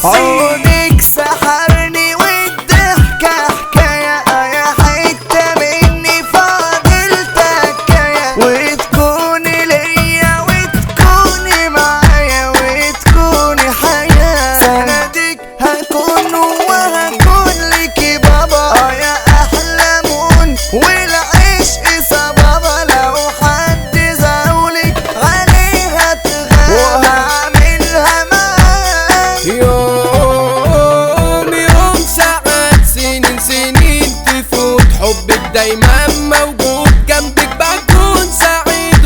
عودك سحرني والضحكة حكاية يا حتة مني فاضل تكاية وتكوني ليا وتكوني معايا وتكوني حياة سندك هكون وهكون لك بابا اه يا احلى مون والعشق صبابا لو حد زاولك عليها تغاب وهعملها معاك يوم يوم ساعات سنين سنين تفوت حبك دايما موجود جنبك بكون سعيد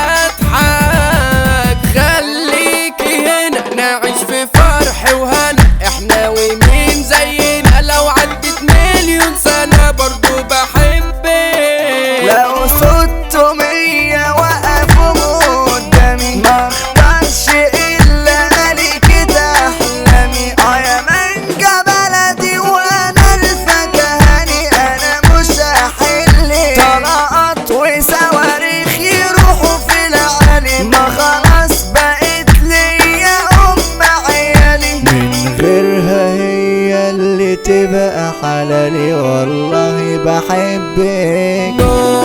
وبضحك خليكي هنا نعيش في فرح وهنا احنا ومين زينا لو عدت مليون سنة برضو بحبك لو صدتوا مية وقفوا قدامي ما اختارش الا ملكة احلامي اه يا منجا بلدي وانا الفكهاني انا مش هحل طلقات وصواريخ يروحوا في العالي ما خلاص بقت ليا ام عيالي من غيرها هي اللي تبقى حلالي والله بحبك